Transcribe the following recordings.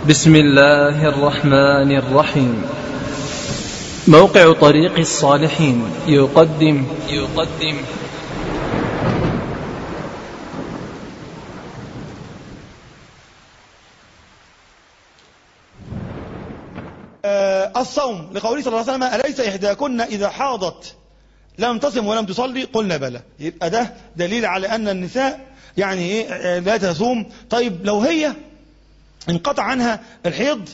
بسم الله الرحمن الرحيم موقع طريق الصالحين يقدم يقدم آه، الصوم لقوله صلى الله عليه وسلم أليس إحداكن إذا حاضت لم تصم ولم تصلي قلنا بلى يبقى ده دليل على أن النساء يعني إيه آه، لا تصوم طيب لو هي انقطع عنها الحيض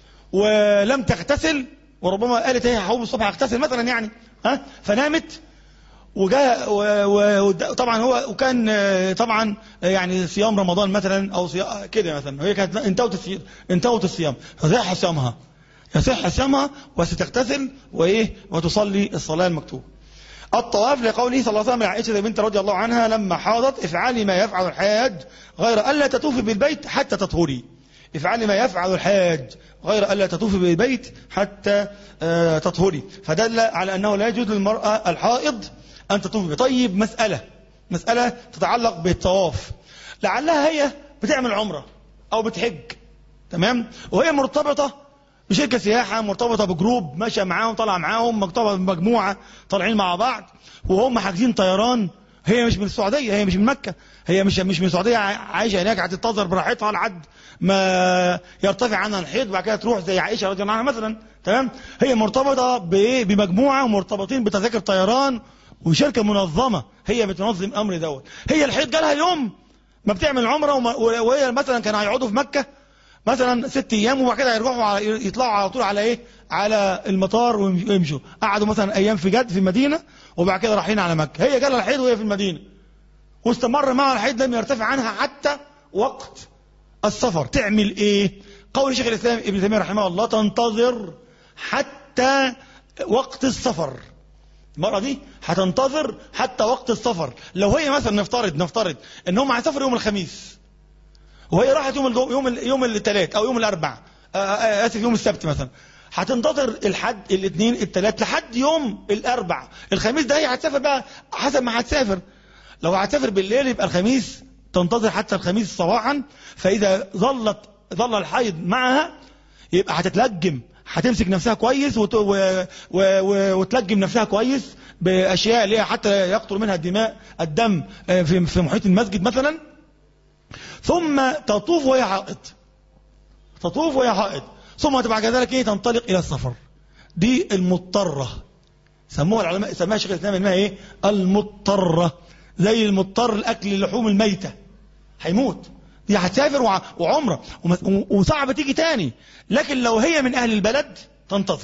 ولم تغتسل وربما قالت هي هقوم الصبح اغتسل مثلا يعني ها فنامت وجاء وطبعا هو وكان آه، طبعا آه، يعني صيام رمضان مثلا او صيام كده مثلا هي كانت انتهت الصيام انتهت الصيام فصح صيامها يصح صيامها وستغتسل وايه وتصلي الصلاه المكتوبه الطواف لقوله صلى الله عليه وسلم لعائشه بنت رضي الله عنها لما حاضت افعلي ما يفعل الحاج غير الا تطوفي بالبيت حتى تطهري افعلي ما يفعل الحاج غير الا تطوفي بالبيت حتى آه، تطهري فدل على انه لا يجوز للمراه الحائض ان تطوف طيب مساله مساله تتعلق بالطواف لعلها هي بتعمل عمره او بتحج تمام وهي مرتبطه بشركه سياحه مرتبطه بجروب ماشيه معاهم طالعه معاهم مرتبطه بمجموعه طالعين مع بعض وهم حاجزين طيران هي مش من السعوديه هي مش من مكه هي مش مش من السعوديه عايشه هناك هتتنظر براحتها لحد ما يرتفع عنها الحيض وبعد كده تروح زي عائشه رضي الله عنها مثلا تمام هي مرتبطه بايه بمجموعه ومرتبطين بتذاكر طيران وشركه منظمه هي بتنظم الامر دوت هي الحيض جالها يوم ما بتعمل عمره وما- وهي مثلا كانوا هيقعدوا في مكه مثلا ست ايام وبعد كده يروحوا على يطلعوا على طول على ايه على المطار ويمشوا قعدوا مثلا ايام في جد في المدينه وبعد كده رايحين على مكه هي جالها الحيض وهي في المدينه واستمر معها الحيض لم يرتفع عنها حتى وقت السفر تعمل ايه قول شيخ الاسلام ابن تيميه رحمه الله تنتظر حتى وقت السفر المرأة دي هتنتظر حتى وقت السفر لو هي مثلا نفترض نفترض ان هم هيسافروا يوم الخميس وهي راحت يوم الجو يوم ال- يوم الثلاث او يوم الاربع آه، آه، اسف يوم السبت مثلا هتنتظر الحد الاثنين الثلاث لحد يوم الاربع الخميس ده هي هتسافر بقى حسب ما هتسافر لو هتسافر بالليل يبقى الخميس تنتظر حتى الخميس صباحا فاذا ظلت ظل الحيض معها يبقى هتتلجم هتمسك نفسها كويس وت... و... و... و... وتلجم نفسها كويس باشياء اللي هي حتى يقطر منها الدماء الدم آه، في في محيط المسجد مثلا ثم تطوف وهي حائض تطوف وهي حائض ثم بعد ذلك ايه تنطلق الى السفر دي المضطره سموها العلماء سماها شيخ الاسلام انها ايه المضطره زي المضطر لاكل اللحوم الميته هيموت دي هتسافر وع- وعمره وم- وصعب تيجي تاني لكن لو هي من اهل البلد تنتظر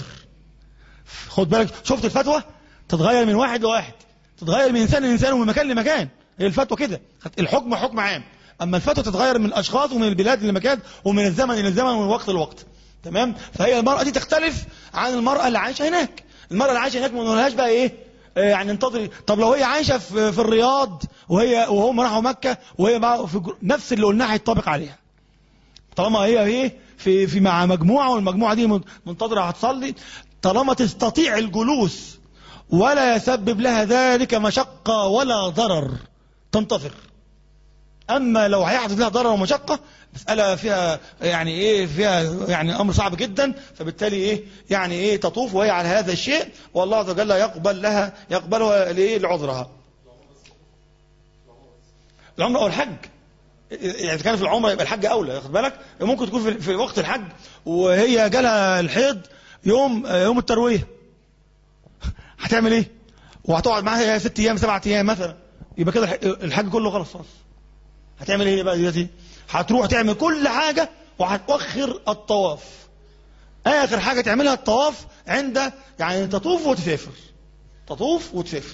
خد بالك شفت الفتوى تتغير من واحد لواحد تتغير من انسان لانسان ومن مكان لمكان هي الفتوى كده الحكم حكم عام اما الفتوى تتغير من الاشخاص ومن البلاد لمكان ومن الزمن الى الزمن ومن وقت لوقت تمام فهي المراه دي تختلف عن المراه اللي عايشه هناك المراه اللي عايشه هناك ما نقولهاش بقى ايه آه، يعني انتظري طب لو هي عايشه في, في الرياض وهي وهم راحوا مكه وهي مع في جر- نفس اللي قلناه هيطبق عليها طالما هي ايه في في مع مجموعه والمجموعه دي من- منتظره هتصلي طالما تستطيع الجلوس ولا يسبب لها ذلك مشقه ولا ضرر تنتظر اما لو هيحدث لها ضرر ومشقه مساله فيها يعني ايه فيها يعني امر صعب جدا فبالتالي ايه يعني ايه تطوف وهي على هذا الشيء والله عز وجل يقبل لها يقبلها لايه لعذرها العمره او الحج يعني إذا كان في العمره يبقى الحج اولى واخد بالك ممكن تكون في, في وقت الحج وهي جالها الحيض يوم يوم الترويه هتعمل ايه وهتقعد معاها ست ايام سبعة ايام مثلا يبقى كده الح- الحج كله خلاص خلاص هتعمل ايه بقى دلوقتي هتروح تعمل كل حاجه وهتؤخر الطواف اخر حاجه تعملها الطواف عند يعني تطوف وتسافر تطوف وتسافر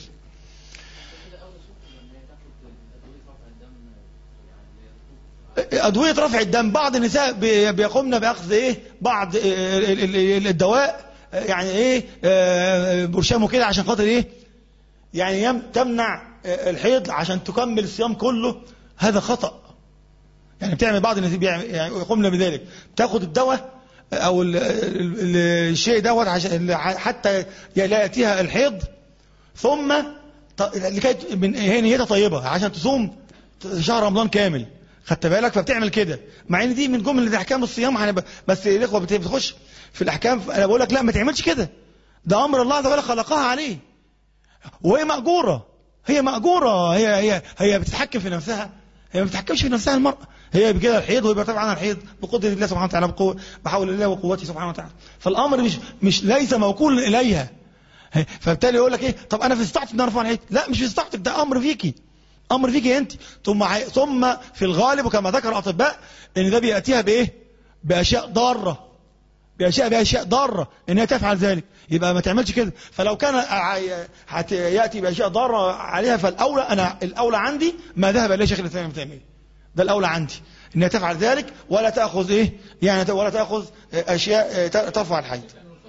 أدوية رفع الدم بعض النساء بي- بيقومن بأخذ إيه بعض آه، ال- ال- ال- الدواء آه، يعني إيه آه، برشامه كده عشان خاطر إيه يعني يم- تمنع آه، الحيض عشان تكمل الصيام كله هذا خطأ يعني بتعمل بعض الناس بيعمل- يعني يقومن بذلك تاخد الدواء آه، او ال- ال- ال- الشيء دوت عشان حتى لا ياتيها الحيض ثم ط- لكي ت- من هي نيتها طيبه عشان تصوم شهر رمضان كامل خدت بالك فبتعمل كده مع ان دي من جمله احكام الصيام هنبقى- بس الاخوه بت- بتخش في الاحكام انا بقول لك لا ما تعملش كده ده امر الله عز وجل خلقها عليه وهي مأجورة هي مأجورة هي هي هي بتتحكم في نفسها هي ما بتتحكمش في نفسها المرأة هي بكده الحيض ويبقى طبعا الحيض بقدرة الله سبحانه وتعالى بقوة بحول الله وقوته سبحانه وتعالى فالأمر مش مش ليس موكول إليها هي- فبالتالي يقول لك ايه طب انا في استطاعتي ان ارفع الحيض لا مش في استطاعتك ده امر فيكي امر فيكي انت ثم عي- ثم في الغالب وكما ذكر الاطباء ان ده بياتيها بايه باشياء ضاره بأشياء بأشياء ضارة إن هي تفعل ذلك يبقى ما تعملش كده فلو كان ع- هت- يأتي بأشياء ضارة عليها فالأولى أنا الأولى عندي ما ذهب إليه شيخ الإسلام ابن تيمية ده الأولى عندي إنها تفعل ذلك ولا تأخذ إيه يعني ولا تأخذ أشياء ت- ترفع الحيض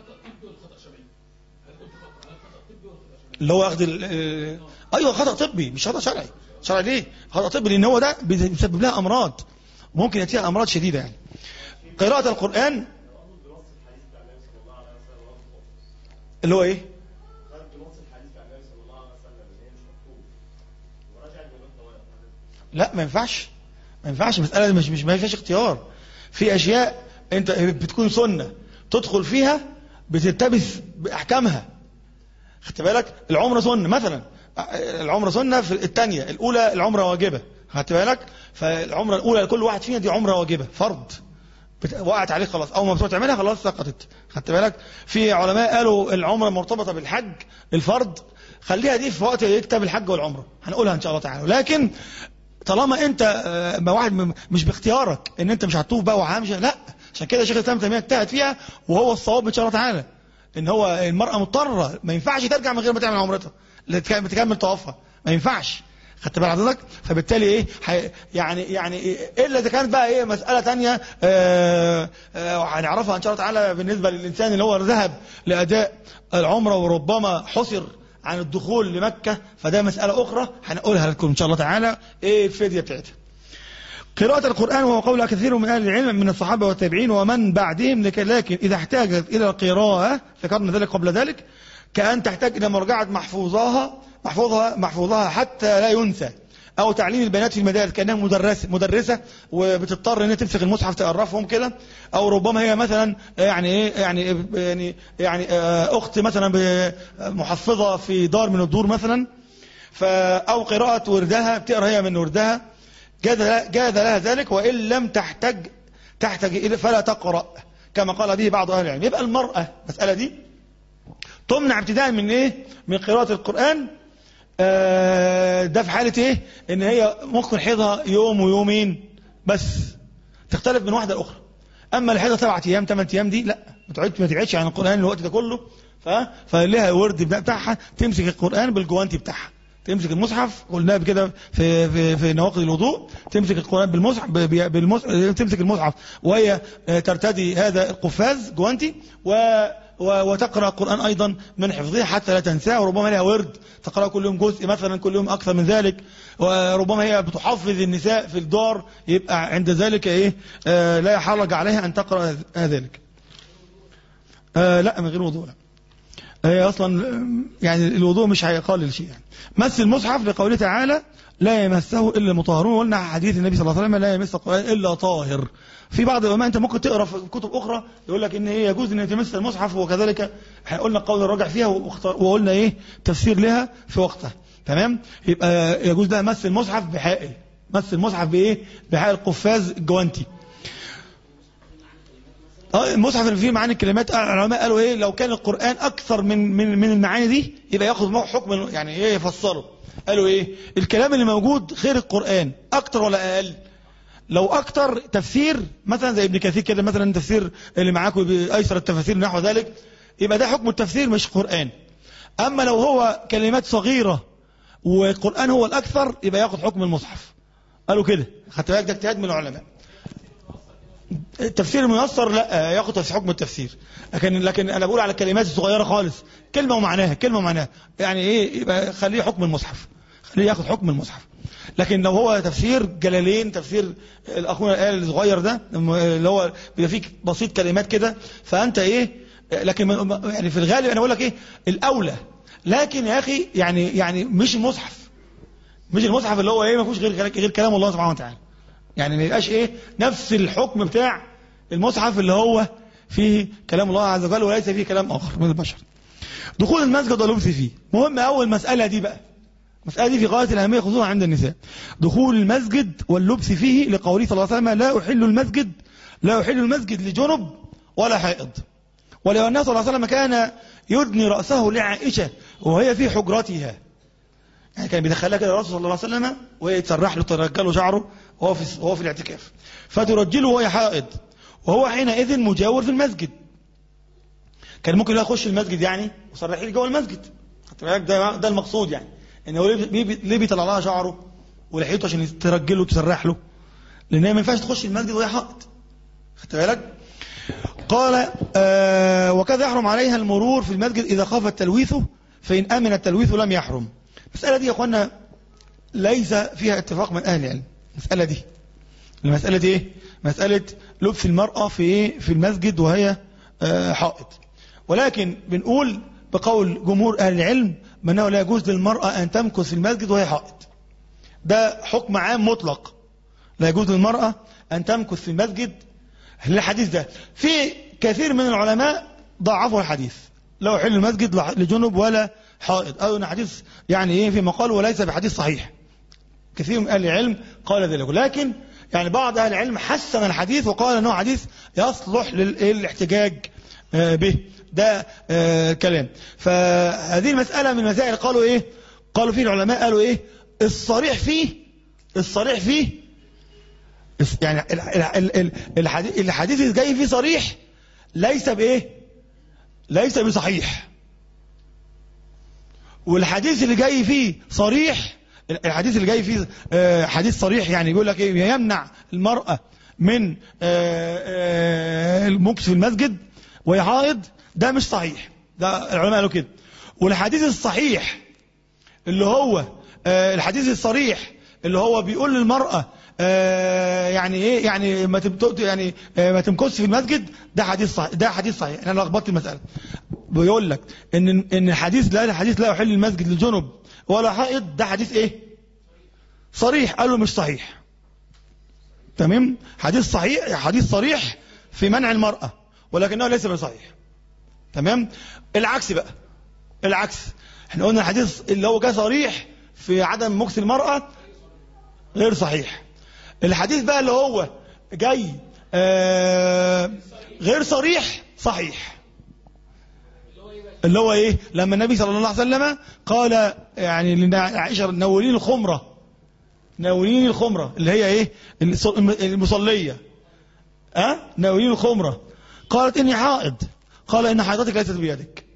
اللي هو أخذ ال- ال- أيوه خطأ طبي مش خطأ شرعي شرعي ليه خطأ طبي لأن هو ده بيسبب لها أمراض ممكن يأتيها أمراض شديدة يعني قراءة القرآن اللي هو ايه لا ما ينفعش ما ينفعش مسألة مش مش ما فيهاش اختيار في أشياء أنت بتكون سنة تدخل فيها بتلتبس بأحكامها خدت بالك العمرة سنة مثلا العمرة سنة في الثانية الأولى العمرة واجبة خدت بالك فالعمرة الأولى لكل واحد فينا دي عمرة واجبة فرض بت- وقعت عليك خلاص اول ما بتروح تعملها خلاص سقطت خدت بالك في علماء قالوا العمره مرتبطه بالحج الفرض خليها دي في وقت يكتب الحج والعمره هنقولها ان شاء الله تعالى لكن طالما انت آه، ما واحد م- مش باختيارك ان انت مش هتطوف بقى وهمشي لا عشان كده شيخ الاسلام تيميه اجتهد فيها وهو الصواب ان شاء الله تعالى ان هو المراه مضطره ما ينفعش ترجع من غير ما تعمل عمرتها لا تك- تكمل طوافها ما ينفعش خدت بال حضرتك فبالتالي ايه حي يعني يعني إيه الا اذا كانت بقى ايه مساله ثانيه هنعرفها ان شاء الله تعالى بالنسبه للانسان اللي هو ذهب لاداء العمره وربما حصر عن الدخول لمكه فده مساله اخرى هنقولها لكم ان شاء الله تعالى ايه الفديه بتاعتها قراءة القرآن وهو قول كثير من أهل العلم من الصحابة والتابعين ومن بعدهم لك- لكن إذا احتاجت إلى القراءة ذكرنا ذلك قبل ذلك كأن تحتاج إلى مراجعة محفوظها محفوظها محفوظها حتى لا ينسى أو تعليم البنات في المدارس كأنها مدرسة مدرسة وبتضطر إنها تمسك المصحف تقرفهم كده أو ربما هي مثلا يعني إيه يعني يعني يعني آه، أخت مثلا ب- محفظة في دار من الدور مثلا ف أو قراءة وردها بتقرأ هي من وردها جاز لها, جاز لها ذلك وإن لم تحتج تحتج إلى فلا تقرأ كما قال به بعض أهل العلم يبقى المرأة المسألة دي تمنع ابتداء من إيه من قراءة القرآن آه، ده في حالة إيه إن هي ممكن حيضها يوم ويومين بس تختلف من واحدة لأخرى أما الحيضة سبعة أيام ثمان أيام دي لا ما تقعدش ما تبعدش عن القرآن الوقت ده كله ف... فلها ورد بتاعها تمسك القرآن بالجوانتي بتاعها تمسك المصحف قلناها بكده في في في نواقض الوضوء تمسك القرآن بالمصحف ب- ب- بالمصحف تمسك المصحف وهي آه، ترتدي هذا القفاز جوانتي و و- وتقرأ القرآن أيضا من حفظها حتى لا تنساه وربما لها ورد تقرأ كل يوم جزء مثلا كل يوم أكثر من ذلك وربما هي بتحفظ النساء في الدار يبقى عند ذلك إيه آه لا حرج عليها أن تقرأ ذلك آه لا من غير وضوء لا هي اصلا آم، يعني الوضوء مش هيقلل شيء يعني مس المصحف لقوله تعالى لا يمسه الا المطهرون وقلنا حديث النبي صلى الله عليه وسلم لا يمس القران الا طاهر في بعض العلماء انت ممكن تقرا في كتب اخرى يقول لك ان هي يجوز ان تمس المصحف وكذلك احنا قلنا القول الراجع فيها واختار- وقلنا ايه تفسير لها في وقتها تمام يبقى يجوز لها مس المصحف بحائل مس المصحف بايه بحائل قفاز الجوانتي اه المصحف اللي فيه معاني الكلمات العلماء قالوا ايه لو كان القرآن اكثر من من من المعاني دي يبقى ياخذ معه حكم يعني ايه يفسره قالوا ايه الكلام اللي موجود غير القرآن اكتر ولا اقل لو اكتر تفسير مثلا زي ابن كثير كده مثلا تفسير اللي معاكم بايسر التفاسير نحو ذلك يبقى ده حكم التفسير مش قرآن اما لو هو كلمات صغيرة والقرآن هو الاكثر يبقى ياخذ حكم المصحف قالوا كده خدت بالك ده اجتهاد من العلماء التفسير الميسر لا ياخد في حكم التفسير لكن لكن انا بقول على الكلمات الصغيره خالص كلمه ومعناها كلمه ومعناها يعني ايه يبقى خليه حكم المصحف خليه ياخد حكم المصحف لكن لو هو تفسير جلالين تفسير الاخونا قال الصغير ده اللي هو بيبقى فيه بسيط كلمات كده فانت ايه لكن يعني في الغالب انا بقول لك ايه الاولى لكن يا اخي يعني يعني مش المصحف مش المصحف اللي هو ايه ما فيهوش غير غير كلام الله سبحانه وتعالى يعني ما يبقاش ايه نفس الحكم بتاع المصحف اللي هو فيه كلام الله عز وجل وليس فيه كلام اخر من البشر دخول المسجد واللبس فيه مهم اول مسألة دي بقى المسألة دي في غاية الأهمية خصوصا عند النساء دخول المسجد واللبس فيه لقوله صلى الله عليه وسلم لا أحل المسجد لا أحل المسجد لجنب ولا حائض ولو النبي صلى الله عليه وسلم كان يدني رأسه لعائشة وهي في حجرتها يعني كان بيدخلها كده الرسول صلى الله عليه وسلم وهي يتسرح له ترجله شعره وهو في وهو في الاعتكاف فترجله وهي حائض وهو حينئذ مجاور في المسجد كان ممكن يخش المسجد يعني وصرحي لي جوه المسجد خدت بالك ده ده المقصود يعني ان هو ليه بي- ليه بيطلع لها شعره ولحيته عشان ترجله وتسرح له لان هي ما ينفعش تخش المسجد وهي حائض خدت بالك قال آه وكذا يحرم عليها المرور في المسجد إذا خاف التلويث فإن أمن التلويث لم يحرم المسألة دي يا أخوانا ليس فيها اتفاق من أهل العلم المسألة دي المسألة دي إيه؟ مسألة لبس المرأة في إيه؟ في المسجد وهي آه حائض ولكن بنقول بقول جمهور أهل العلم بأنه لا يجوز للمرأة أن تمكث في المسجد وهي حائض ده حكم عام مطلق لا يجوز للمرأة أن تمكث في المسجد الحديث ده في كثير من العلماء ضعفوا الحديث لا يحل المسجد لجنب ولا حائض أو أن حديث يعني إيه في مقال وليس بحديث صحيح كثير من أهل العلم قال ذلك لكن يعني بعض أهل العلم حسن الحديث وقال أنه حديث يصلح للاحتجاج آه، به ده آه، كلام فهذه المسألة من المسائل قالوا إيه قالوا فيه العلماء قالوا إيه الصريح فيه الصريح فيه يعني ال- ال- ال- الحديث الحديث اللي جاي فيه صريح ليس بايه ليس بصحيح والحديث اللي جاي فيه صريح الحديث اللي جاي فيه آه، حديث صريح يعني بيقول لك ايه يمنع المرأة من آه، آه، المكس في المسجد وهي حائض ده مش صحيح ده العلماء قالوا كده والحديث الصحيح اللي هو آه، الحديث الصريح اللي هو بيقول للمرأة آه، يعني ايه يعني ما تبت يعني آه، ما تمكثش في المسجد ده حديث صحيح ده حديث صحيح انا لخبطت المسألة بيقول لك ان ان الحديث لا الحديث لا يحل المسجد للجنب ولا حائض ده حديث ايه صريح قالوا مش صحيح تمام حديث صحيح حديث صريح في منع المرأة ولكنه ليس بصحيح تمام العكس بقى العكس احنا قلنا الحديث اللي هو جاء صريح في عدم مكس المرأة غير صحيح الحديث بقى اللي هو جاي آه غير صريح صحيح اللي هو ايه لما النبي صلى الله عليه وسلم قال يعني لعائشة نولين الخمرة ناولين الخمرة اللي هي ايه الص- المصلية أه؟ ناولين الخمرة قالت إني حائض قال إن حيضتك ليست بيدك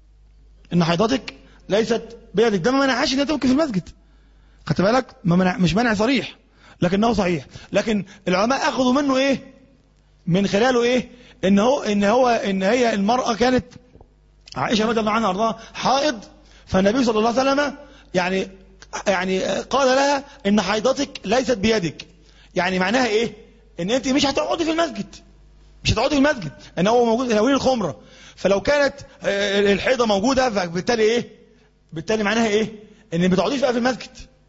إن حيضتك ليست بيدك ده ما منعهاش إن هي تبكي في المسجد خدت بالك ما منع مش منع صريح لكنه صحيح لكن العلماء أخذوا منه إيه من خلاله إيه إن هو إن هو إن هي المرأة كانت عائشة رضي الله عنها وارضاها حائض فالنبي صلى الله عليه وسلم يعني يعني قال لها ان حيضتك ليست بيدك يعني معناها ايه ان انت مش هتقعدي في المسجد مش هتقعدي في المسجد ان هو موجود ناويين الخمره فلو كانت آه، الحيضه موجوده فبالتالي ايه بالتالي معناها ايه ان ما تقعديش بقى في المسجد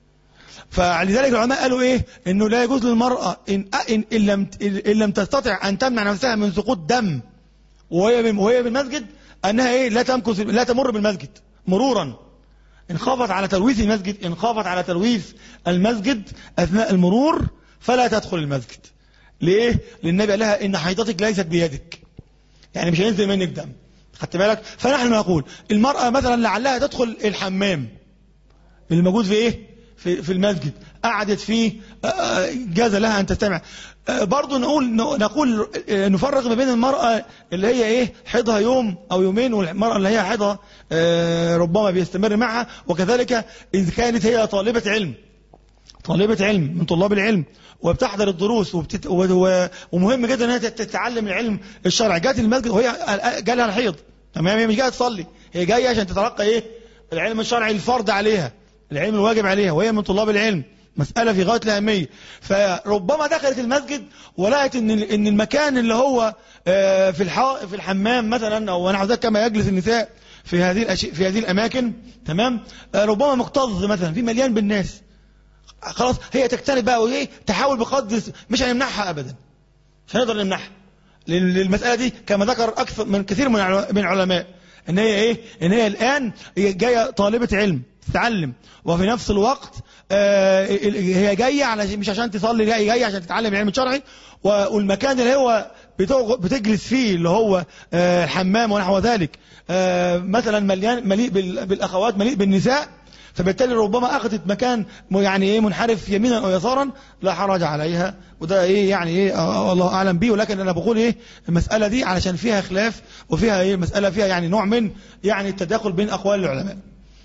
فلذلك العلماء قالوا ايه انه لا يجوز للمراه ان ان, إن لم ان لم تستطع ان تمنع نفسها من سقوط دم وهي بم- وهي بالمسجد انها ايه لا تمكث لا تمر بالمسجد مرورا ان خافت على تلويث المسجد ان خافت على تلويث المسجد اثناء المرور فلا تدخل المسجد ليه للنبي قال لها ان حيضتك ليست بيدك يعني مش هينزل منك دم خدت بالك فنحن نقول المرأة مثلا لعلها تدخل الحمام اللي موجود في ايه في, في المسجد قعدت فيه آه، جاز لها ان تستمع آه، برضو نقول نقول آه، نفرق ما بين المرأة اللي هي ايه حيضها يوم او يومين والمرأة اللي هي حيضها آه، ربما بيستمر معها وكذلك اذا كانت هي طالبة علم طالبة علم من طلاب العلم وبتحضر الدروس وبتت... و... و... ومهم جدا انها تتعلم العلم الشرعي جات المسجد وهي جالها الحيض تمام هي مش جايه تصلي هي جايه عشان تتلقى ايه العلم الشرعي الفرض عليها العلم الواجب عليها وهي من طلاب العلم مسألة في غاية الأهمية فربما دخلت المسجد ولقت ان ان المكان اللي هو آه، في الح... في الحمام مثلا او نحو ذلك كما يجلس النساء في هذه الأشياء في هذه الاماكن تمام آه، ربما مكتظ مثلا في مليان بالناس خلاص هي تجتنب بقى وايه تحاول بقدر مش هنمنعها ابدا مش هنقدر نمنعها لأن المسألة دي كما ذكر أكثر من كثير من الع- من العلماء إن هي إيه؟ إن هي الآن هي جاية طالبة علم تتعلم وفي نفس الوقت آه، هي جاية على مش عشان تصلي لا هي جاية عشان تتعلم العلم الشرعي و- والمكان اللي هو بتغ- بتجلس فيه اللي هو آه، الحمام ونحو ذلك آه، مثلا مليان مليء بال- بالأخوات مليء بالنساء فبالتالي ربما أخذت مكان م- يعني إيه منحرف يمينا أو يسارا لا حرج عليها وده إيه يعني إيه آه، الله أعلم به ولكن أنا بقول إيه المسألة دي علشان فيها خلاف وفيها إيه مسألة فيها يعني نوع من يعني التداخل بين أقوال العلماء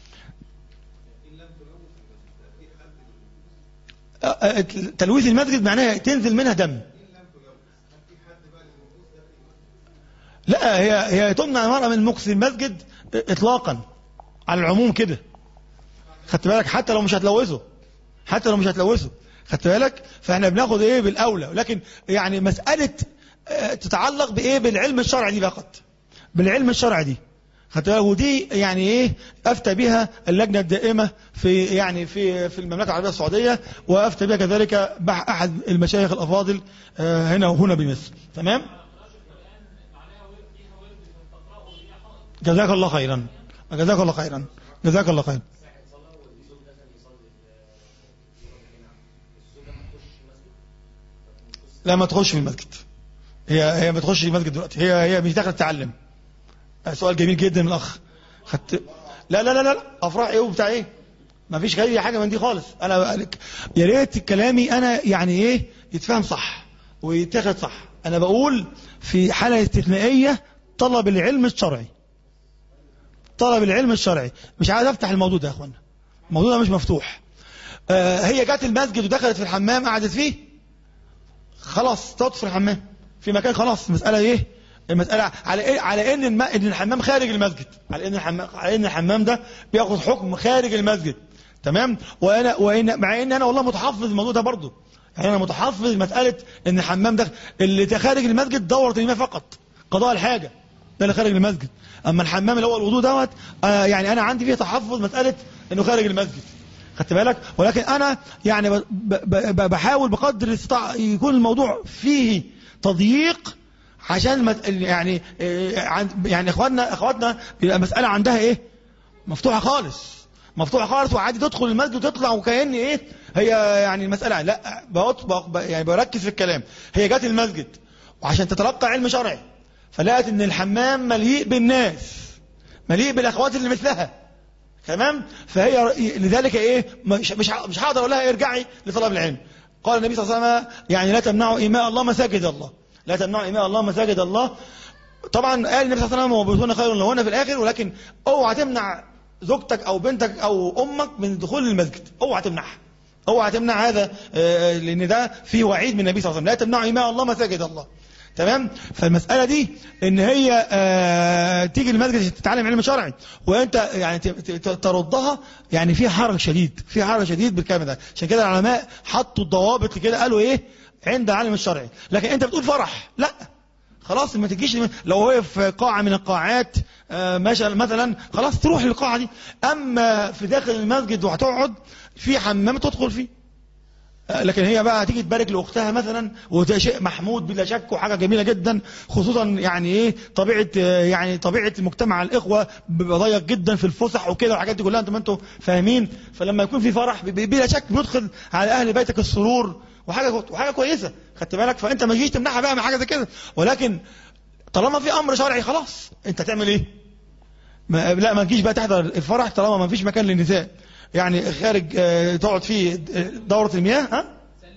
آه، آه، تلويث المسجد معناها تنزل منها دم لا هي هي تمنع المرأة من مكس المسجد إطلاقا على العموم كده خدت بالك حتى لو مش هتلوثه حتى لو مش هتلوثه خدت بالك فاحنا بناخد ايه بالاولى ولكن يعني مساله آه، تتعلق بايه بالعلم الشرعي دي فقط بالعلم الشرعي دي خدت بالك ودي يعني ايه افتى بها اللجنه الدائمه في يعني في في المملكه العربيه السعوديه وافتى بها كذلك بح- احد المشايخ الافاضل آه، هنا وهنا بمصر تمام جزاك الله خيرا جزاك الله خيرا جزاك الله خيرا لا ما تخش في المسجد هي هي ما تخش في المسجد دلوقتي هي هي مش داخله تتعلم سؤال جميل جدا من الاخ خدت لا لا لا لا افراح ايه وبتاع ايه ما فيش اي حاجه من دي خالص انا بقولك يا ريت كلامي انا يعني ايه يتفهم صح ويتاخد صح انا بقول في حاله استثنائيه طلب العلم الشرعي طلب العلم الشرعي مش عايز افتح الموضوع ده يا اخوانا الموضوع ده مش مفتوح آه هي جت المسجد ودخلت في الحمام قعدت فيه خلاص تقعد في الحمام في مكان خلاص المسألة ايه المسألة على إيه؟ على ان الم... ان الحمام خارج المسجد على ان الحمام على ان الحمام ده بياخد حكم خارج المسجد تمام وانا وإن... مع ان انا والله متحفظ الموضوع ده برضه يعني انا متحفظ مسألة ان الحمام ده اللي ده خارج المسجد دورة الماء فقط قضاء الحاجة ده اللي خارج المسجد اما الحمام اللي هو الوضوء دوت آه يعني انا عندي فيه تحفظ مسألة انه خارج المسجد خدت بالك ولكن انا يعني ب- ب- ب- بحاول بقدر الاستطاعه يكون الموضوع فيه تضييق عشان مت- يعني إيه، عن- يعني اخواتنا اخواتنا بيبقى مساله عندها ايه مفتوحه خالص مفتوحه خالص وعادي تدخل المسجد وتطلع وكأن ايه هي يعني المساله لا بقط- ب- ب- يعني بركز في الكلام هي جت المسجد وعشان تتلقى علم شرعي فلقت ان الحمام مليء بالناس مليء بالاخوات اللي مثلها تمام فهي لذلك ايه مش مش ه- مش هقدر اقول لها ارجعي لطلب العلم قال النبي صلى الله عليه وسلم يعني لا تمنعوا ايماء الله مساجد الله لا تمنعوا ايماء الله مساجد الله طبعا قال النبي صلى الله عليه وسلم وبيتون خير لهن في الاخر ولكن اوعى تمنع زوجتك او بنتك او امك من دخول المسجد اوعى تمنعها اوعى تمنع هذا آه، لان ده فيه وعيد من النبي صلى الله عليه وسلم لا تمنعوا ايماء الله مساجد الله تمام فالمسألة دي ان هي آه تيجي المسجد عشان تتعلم علم شرعي وانت يعني ت- ت- تردها يعني في حرج شديد في حرج شديد بالكلام ده عشان كده العلماء حطوا الضوابط كده قالوا ايه عند العالم الشرعي لكن انت بتقول فرح لا خلاص ما تجيش لو هو في قاعة من القاعات آه، مثلا مثلا خلاص تروح للقاعة دي اما في داخل المسجد وهتقعد في حمام تدخل فيه لكن هي بقى هتيجي تبارك لاختها مثلا وده شيء محمود بلا شك وحاجه جميله جدا خصوصا يعني ايه طبيعه يعني طبيعه مجتمع الاخوه بيبقى ضيق جدا في الفسح وكده والحاجات دي كلها انتم انتم فاهمين فلما يكون في فرح بي- بلا شك بيدخل على اهل بيتك السرور وحاجه وحاجه كويسه خدت بالك فانت ما تجيش تمنعها بقى من حاجه زي كده ولكن طالما في امر شرعي خلاص انت تعمل ايه؟ ما لا ما تجيش بقى تحضر الفرح طالما ما فيش مكان للنساء يعني خارج آه، تقعد فيه آه، دورة المياه ها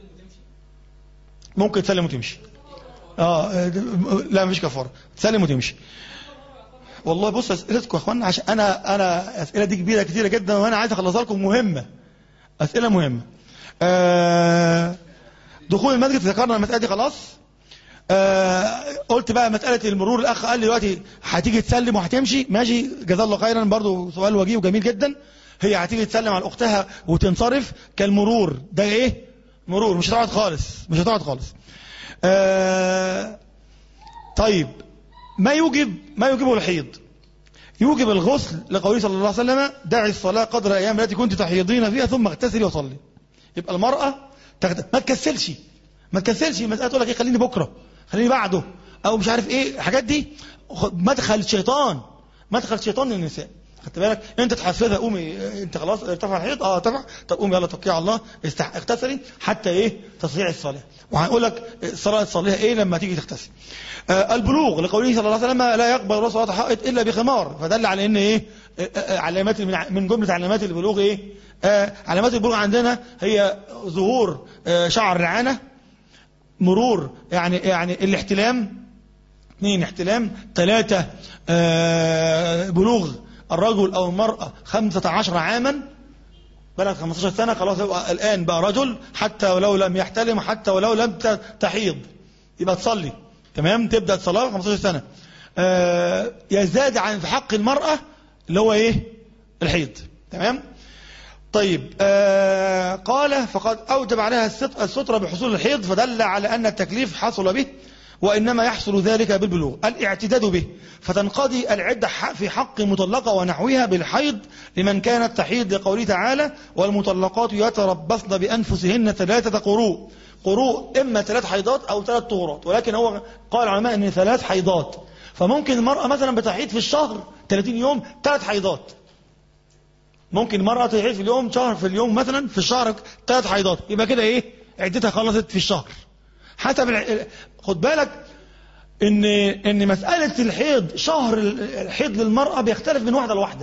ممكن تسلم وتمشي اه آه، لا مفيش كفارة تسلم وتمشي والله بص اسئلتكم يا اخوانا عشان انا انا اسئله دي كبيره كتيره جدا وانا عايز اخلصها لكم مهمه اسئله مهمه آه دخول المسجد ذكرنا المساله دي خلاص آه قلت بقى مسألة المرور الأخ قال لي دلوقتي هتيجي تسلم وهتمشي ماشي جزاه الله خيرا برضو سؤال وجيه وجميل جدا هي هتيجي تسلم على أختها وتنصرف كالمرور ده إيه؟ مرور مش هتقعد خالص مش هتقعد خالص آه طيب ما يوجب ما يوجبه الحيض يوجب الغسل لقوله صلى الله عليه وسلم دعي الصلاة قدر الأيام التي كنت تحيضين فيها ثم اغتسلي وصلي يبقى المرأة تغت... ما تكسلش ما تكسلش المسألة تقول لك ايه خليني بكرة خليني بعده او مش عارف ايه الحاجات دي مدخل شيطان مدخل شيطان للنساء خدت بالك انت تحفزها قومي انت خلاص ارتفع الحيض اه ارتفع طب قومي يلا توكلي على الله استح... اغتسلي حتى ايه تصحيح الصلاه وهنقول لك الصلاه تصليها ايه لما تيجي تغتسل آه البلوغ لقوله صلى الله عليه وسلم لا يقبل الله صلاه حائط الا بخمار فدل على ان ايه آه آه علامات من من جمله علامات البلوغ ايه آه علامات البلوغ عندنا هي ظهور آه شعر العانه مرور يعني يعني الاحتلام اثنين احتلام ثلاثة آه بلوغ الرجل أو المرأة خمسة عشر عاما بلغ 15 سنة خلاص يبقى الآن بقى رجل حتى ولو لم يحتلم حتى ولو لم تحيض يبقى تصلي تمام تبدأ تصلي 15 سنة آه يزداد عن في حق المرأة اللي هو ايه الحيض تمام طيب آه قال فقد أوجب عليها السترة بحصول الحيض فدل على أن التكليف حصل به وإنما يحصل ذلك بالبلوغ الاعتداد به فتنقضي العدة في حق المطلقة ونحوها بالحيض لمن كانت تحيض لقوله تعالى والمطلقات يتربصن بأنفسهن ثلاثة قروء قروء إما ثلاث حيضات أو ثلاث طهورات ولكن هو قال العلماء أن ثلاث حيضات فممكن المرأة مثلا بتحيض في الشهر 30 يوم ثلاث حيضات ممكن المرأة تحيض في اليوم شهر في اليوم مثلا في الشهر ثلاث حيضات يبقى كده ايه عدتها خلصت في الشهر حسب الع... خد بالك ان ان مسألة الحيض شهر الحيض للمرأة بيختلف من واحدة لواحدة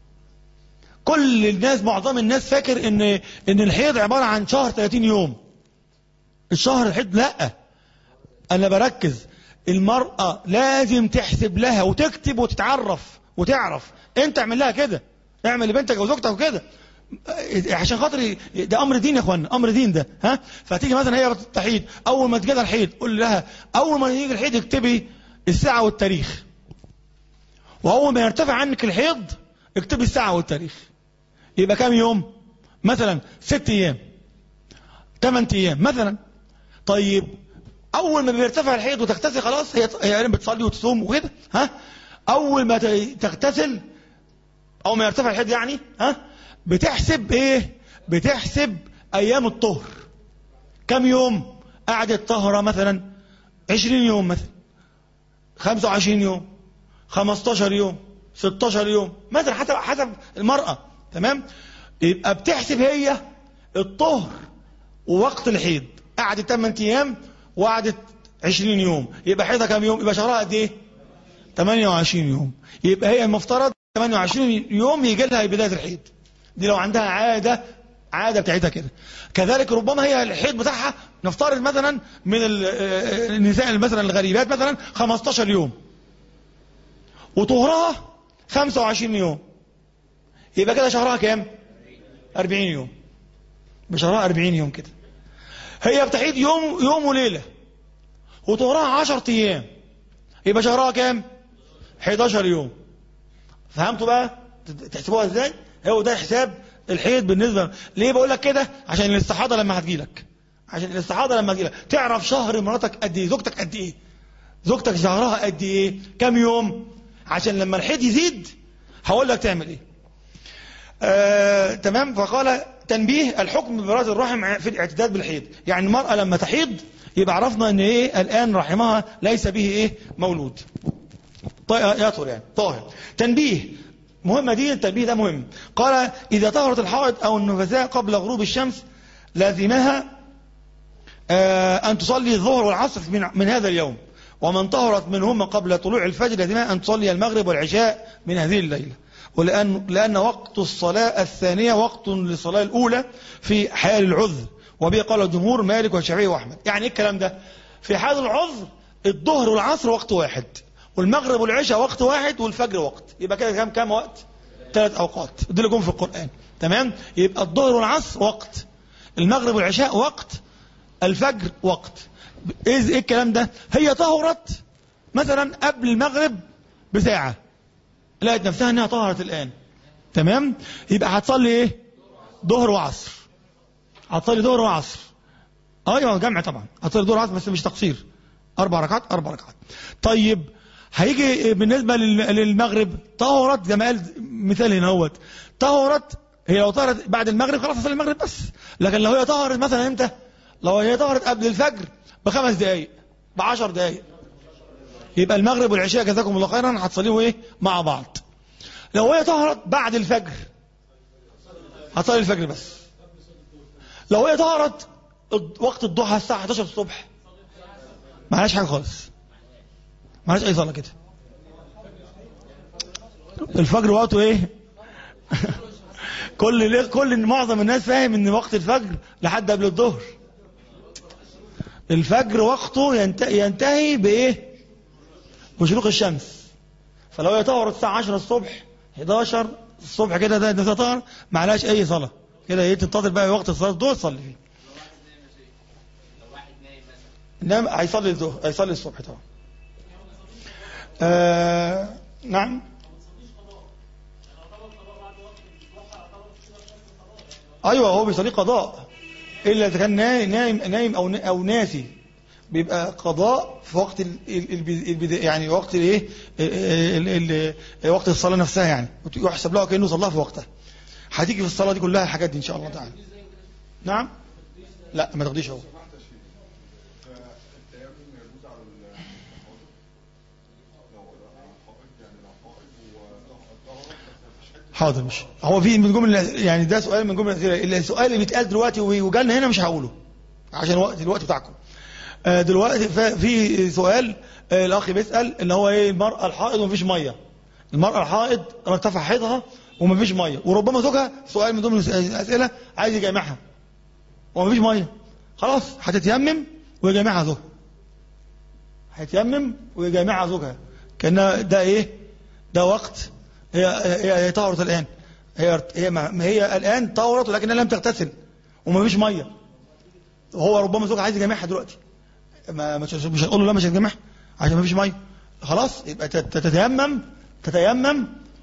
كل الناس معظم الناس فاكر ان ان الحيض عبارة عن شهر 30 يوم الشهر الحيض لا انا بركز المرأة لازم تحسب لها وتكتب وتتعرف وتعرف انت اعمل لها كده اعمل لبنتك وزوجتك وكده عشان خاطر ده امر دين يا اخوانا امر دين ده ها فتيجي مثلا هي تحيد اول ما تجي الحيض قول لها اول ما يجي الحيض اكتبي الساعه والتاريخ واول ما يرتفع عنك الحيض اكتبي الساعه والتاريخ يبقى كام يوم مثلا ست ايام ثمان ايام مثلا طيب اول ما بيرتفع الحيض وتغتسل خلاص هي هي بتصلي وتصوم وكده ها اول ما تغتسل اول ما يرتفع الحيض يعني ها بتحسب ايه بتحسب ايام الطهر كم يوم قعدت طهرة مثلا 20 يوم مثلا 25 يوم 15 يوم 16 يوم مثلا حسب حسب المرأة تمام يبقى بتحسب هي الطهر ووقت الحيض قعدت 8 ايام وقعدت 20 يوم يبقى حيضها كم يوم يبقى شهرها قد ايه 28 يوم يبقى هي المفترض 28 يوم يجي لها بداية الحيض دي لو عندها عادة عادة بتاعتها كده كذلك ربما هي الحيض بتاعها نفترض مثلا من النساء مثلا الغريبات مثلا 15 يوم وطهرها 25 يوم يبقى كده شهرها كام 40 يوم بشهرها 40 يوم كده هي بتحيض يوم يوم وليلة وطهرها 10 ايام يبقى شهرها كام 11 يوم فهمتوا بقى تحسبوها ازاي هو ده حساب الحيض بالنسبة ليه بقول لك كده عشان الاستحاضة لما هتجيلك عشان الاستحاضة لما هتجيلك تعرف شهر مراتك قد ايه زوجتك قد ايه زوجتك شهرها قد ايه كام يوم عشان لما الحيض يزيد هقول لك تعمل ايه آه، تمام فقال تنبيه الحكم ببراز الرحم في الاعتداد بالحيض يعني المرأة لما تحيض يبقى عرفنا ان ايه الان رحمها ليس به ايه مولود يطهر يعني طاهر تنبيه مهمة دي التنبيه ده مهم قال إذا طهرت الحائض أو النفساء قبل غروب الشمس لازمها أن تصلي الظهر والعصر من, من هذا اليوم ومن طهرت منهما قبل طلوع الفجر لازمها أن تصلي المغرب والعشاء من هذه الليلة ولأن لأن وقت الصلاة الثانية وقت للصلاة الأولى في حال العذر وبه قال الجمهور مالك والشافعي وأحمد يعني إيه الكلام ده في حال العذر الظهر والعصر وقت واحد والمغرب والعشاء وقت واحد والفجر وقت يبقى كده كام كام وقت ثلاث اوقات دول اللي جم في القران تمام يبقى الظهر والعصر وقت المغرب والعشاء وقت الفجر وقت ايه ايه الكلام ده هي طهرت مثلا قبل المغرب بساعه لقت نفسها انها طهرت الان تمام يبقى هتصلي ايه ظهر وعصر هتصلي ظهر وعصر ايوه جمع طبعا هتصلي ظهر وعصر بس مش تقصير اربع ركعات اربع ركعات طيب هيجي بالنسبة للمغرب طهرت زي ما قال مثال هنا اهوت طهرت هي لو طهرت بعد المغرب خلاص تصلي المغرب بس لكن لو هي طهرت مثلا امتى لو هي طهرت قبل الفجر بخمس دقائق بعشر دقائق يبقى المغرب والعشاء جزاكم الله خيرا هتصليهم ايه مع بعض لو هي طهرت بعد الفجر هتصلي الفجر بس لو هي طهرت وقت الضحى الساعة 11 الصبح معلاش حاجة خالص معلاش أي صلاة كده الفجر وقته إيه كل كل معظم الناس فاهم ان وقت الفجر لحد قبل الظهر الفجر وقته ينتهي, ينتهي بايه بشروق الشمس فلو هي طهرت الساعه 10 الصبح 11 الصبح كده ده ده طهر ما عليهاش اي صلاه كده ايه تنتظر بقى وقت الصلاه الظهر تصلي فيه نام هيصلي الظهر هيصلي الصبح طبعا آه نعم ايوه هو بيصلي قضاء الا اذا كان نايم نايم, نايم او او ناسي بيبقى قضاء في وقت البداية يعني وقت الايه وقت الصلاه نفسها يعني يحسب له كانه صلاها في وقتها هتيجي في الصلاه دي كلها الحاجات دي ان شاء الله تعالى نعم لا ما تاخديش هو حاضر مش هو في من جمل يعني ده سؤال من جمل الاسئله السؤال اللي بيتقال دلوقتي وجالنا هنا مش هقوله عشان وقت الوقت بتاعكم دلوقتي في سؤال الاخ بيسال ان هو ايه المراه الحائض ومفيش ميه المراه الحائض ارتفع حيضها ومفيش ميه وربما زوجها سؤال من ضمن الاسئله عايز يجامعها ومفيش ميه خلاص هتتيمم ويجامعها زوجها هيتيمم ويجامعها زوجها كان ده ايه ده وقت هي هي هي طهرت الآن هي هي ما هي الآن طهرت ولكنها لم تغتسل وما فيش ميه هو ربما زوجها عايز يجامعها دلوقتي ما مش مش هنقول له لا مش هتجامعها عشان ما فيش ميه خلاص يبقى تتيمم تتيمم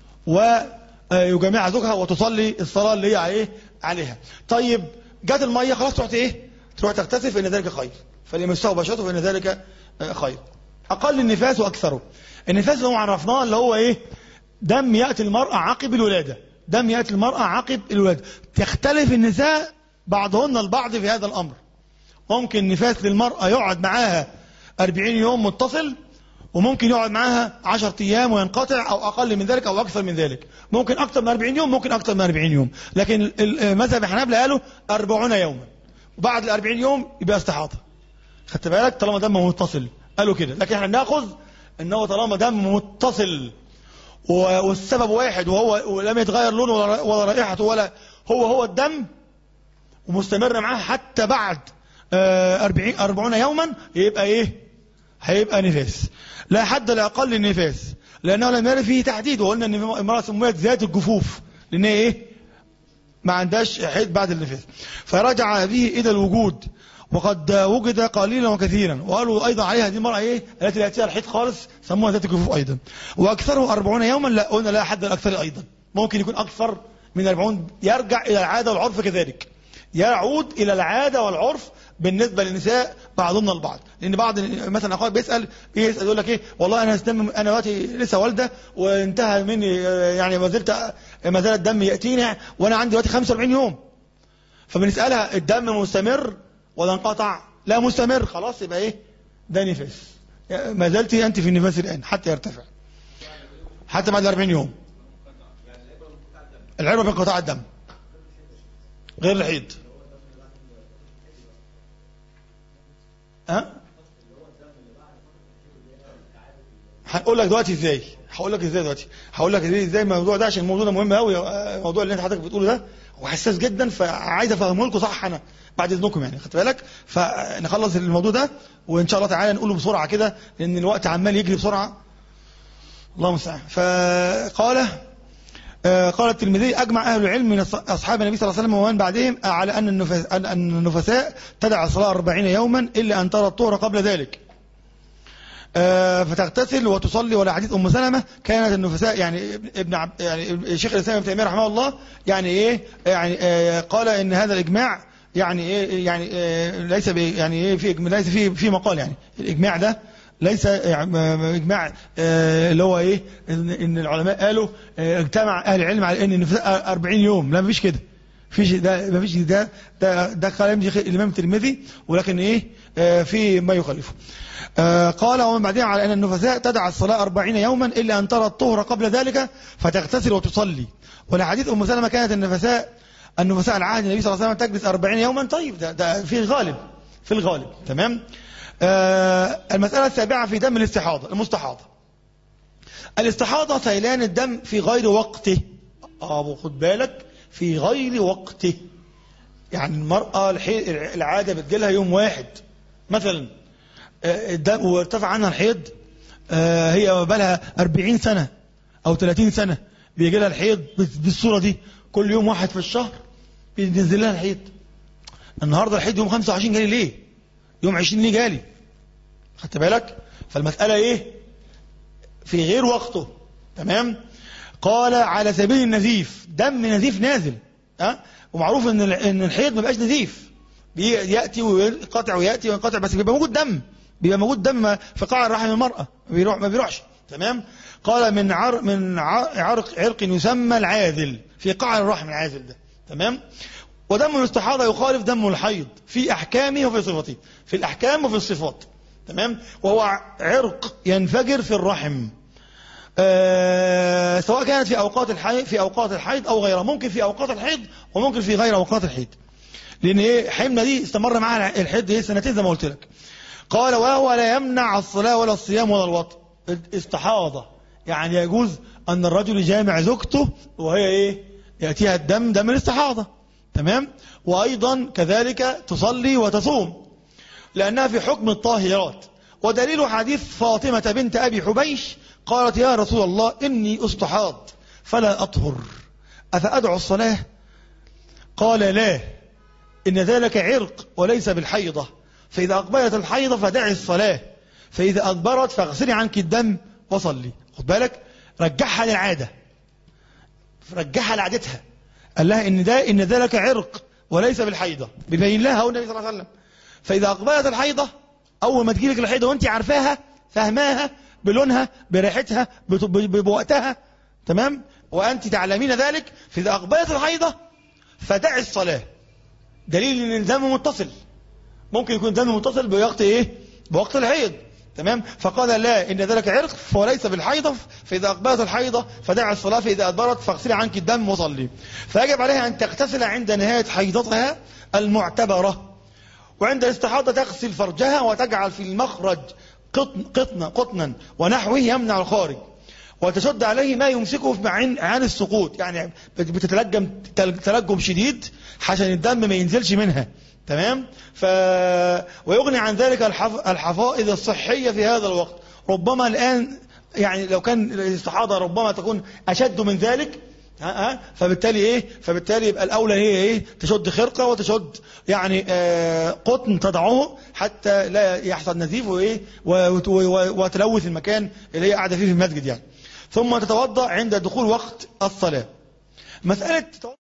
ويجامعها زوجها وتصلي الصلاه اللي هي عليه عليها طيب جت الميه خلاص تروح ايه تروح تغتسل فان ذلك خير فليمسه بشرته فان ذلك خير اقل النفاس واكثره النفاس اللي هو عرفناه اللي هو ايه دم يأتي المرأة عقب الولادة دم يأتي المرأة عقب الولادة تختلف النساء بعضهن البعض في هذا الأمر ممكن نفاس للمرأة يقعد معاها 40 يوم متصل وممكن يقعد معاها 10 أيام وينقطع أو أقل من ذلك أو أكثر من ذلك ممكن أكثر من 40 يوم ممكن أكثر من 40 يوم لكن مذهب الحنابلة قالوا 40 يوما وبعد ال 40 يوم يبقى استحاضة خدت بالك طالما دم متصل قالوا كده لكن احنا بناخذ ان هو طالما دم متصل والسبب واحد وهو ولم يتغير لونه ولا رائحته ولا هو هو الدم ومستمر معاه حتى بعد أربعين أربعون يوما يبقى إيه هيبقى نفاس لا حد لأقل النفاس لأنه لم يرد فيه تحديد وقلنا أن المرأة سميت ذات الجفوف لأن إيه ما عندهاش حيض بعد النفاس فرجع به إلى الوجود وقد وجد قليلا وكثيرا وقالوا أيضا عليها دي المرأة إيه التي لا يأتيها الحيض خالص سموها ذات الجفوف أيضا وأكثره أربعون يوما لا قلنا لا حد الأكثر أيضا ممكن يكون أكثر من أربعون يرجع إلى العادة والعرف كذلك يعود إلى العادة والعرف بالنسبة للنساء بعضهن البعض لأن بعض مثلا أخوات بيسأل بيسأل يقول لك إيه والله أنا هستم أنا دلوقتي لسه والدة وانتهى مني يعني ما زلت ما زال الدم يأتيني وأنا عندي دلوقتي 45 يوم فبنسألها الدم مستمر ولا انقطع لا مستمر خلاص يبقى ايه ده نفاس ما زلت انت في النفاس الان حتى يرتفع حتى بعد 40 يوم العبره بانقطاع الدم غير الحيض ها هقول لك دلوقتي ازاي هقول لك ازاي دلوقتي هقول لك ازاي ازاي الموضوع ده عشان الموضوع ده مهم قوي الموضوع اللي انت حضرتك بتقوله ده وحساس جدا فعايز افهمه لكم صح انا بعد اذنكم يعني خدت بالك فنخلص الموضوع ده وان شاء الله تعالى نقوله بسرعه كده لان الوقت عمال يجري بسرعه الله المستعان فقال قال الترمذي اجمع اهل العلم من اصحاب النبي صلى الله عليه وسلم ومن بعدهم على ان النفساء ان النفساء تدع الصلاه 40 يوما الا ان ترى الطهر قبل ذلك فتغتسل وتصلي ولا حديث ام سلمة كانت النفساء يعني ابن عب يعني شيخ الاسلام ابن تيميه رحمه الله يعني ايه يعني قال ان هذا الاجماع يعني ايه يعني إيه ليس يعني ايه في ليس في في مقال يعني الاجماع ده ليس يعني اجماع آه، اللي هو ايه ان إن العلماء قالوا آه، اجتمع اهل العلم على ان النفساء 40 يوم لا مفيش كده فيش ده مفيش ده ده ده كلام شيخ الامام الترمذي ولكن ايه آه، في ما يخالفه آه، قال ومن بعدها على ان النفساء تدع الصلاه 40 يوما الا ان ترى الطهر قبل ذلك فتغتسل وتصلي ولحديث ام سلمة كانت النفساء النفساء العهد النبي صلى الله عليه وسلم تجلس 40 يوما طيب ده, ده في الغالب في الغالب تمام آه المسألة السابعة في دم الاستحاضة المستحاضة الاستحاضة سيلان الدم في غير وقته اه خد بالك في غير وقته يعني المرأة الحي- العادة بتجيلها يوم واحد مثلا آه، الدم وارتفع عنها الحيض آه، هي بالها 40 سنة أو 30 سنة بيجي لها الحيض بال- بالصورة دي كل يوم واحد في الشهر بينزل لها الحيض النهاردة الحيض يوم 25 جالي ليه يوم 20 ليه جالي خدت بالك فالمسألة ايه في غير وقته تمام قال على سبيل النزيف دم نزيف نازل ها ومعروف ان ال- ان الحيض ما بيبقاش نزيف بي- ياتي وينقطع وياتي وينقطع بس بيبقى موجود دم بيبقى موجود دم في قاع رحم المراه ما بيروح ما بيروحش تمام قال من عرق من ع- عرق عرق يسمى العاذل في قاع الرحم العاذل ده تمام ودم الاستحاضه يخالف دم الحيض في احكامه وفي صفاته في الاحكام وفي الصفات تمام وهو عرق ينفجر في الرحم آه، سواء كانت في اوقات الحيض في اوقات الحيض او غيرها ممكن في اوقات الحيض وممكن في غير اوقات الحيض لان ايه حمنا دي استمر معاها الحيض ايه سنتين زي ما قلت لك قال وهو لا يمنع الصلاه ولا الصيام ولا الوطء استحاضه يعني يجوز ان الرجل يجامع زوجته وهي ايه ياتيها الدم دم الاستحاضه تمام وايضا كذلك تصلي وتصوم لأنها في حكم الطاهرات ودليل حديث فاطمة بنت أبي حبيش قالت يا رسول الله إني أستحاض فلا أطهر أفأدعو الصلاة قال لا إن ذلك عرق وليس بالحيضة فإذا أقبلت الحيضة فدعي الصلاة فإذا أدبرت فاغسلي عنك الدم وصلي خد بالك رجعها للعادة رجعها لعادتها قال لها إن ده إن ذلك عرق وليس بالحيضة بيبين لها هو النبي صلى الله عليه وسلم فإذا أقبلت الحيضة أول ما تجيلك الحيضة وأنت عارفاها فهماها بلونها بريحتها بت- ب- ب- بوقتها تمام وأنت تعلمين ذلك فإذا أقبلت الحيضة فدعي الصلاة دليل أن الدم متصل ممكن يكون الدم متصل بوقت إيه بوقت الحيض تمام فقال لا إن ذلك عرق وليس بالحيضة فإذا أقبلت الحيضة فدعي الصلاة فإذا أدبرت فاغسلي عنك الدم وصلي فيجب عليها أن تغتسل عند نهاية حيضتها المعتبرة وعند الاستحاضة تغسل فرجها وتجعل في المخرج قطن قطنا قطنا ونحوه يمنع الخارج وتشد عليه ما يمسكه عن عن السقوط يعني بت- بتتلجم تل- تلجم شديد عشان الدم ما ينزلش منها تمام ف ويغني عن ذلك الحف... الحفائظ الصحية في هذا الوقت ربما الآن يعني لو كان الاستحاضة ربما تكون أشد من ذلك ها ها فبالتالي ايه فبالتالي يبقى الاولى هي ايه تشد خرقه وتشد يعني آه قطن تضعه حتى لا يحصل نزيف وايه و- وت- و- وتلوث المكان اللي هي قاعده فيه في المسجد يعني ثم تتوضا عند دخول وقت الصلاه مساله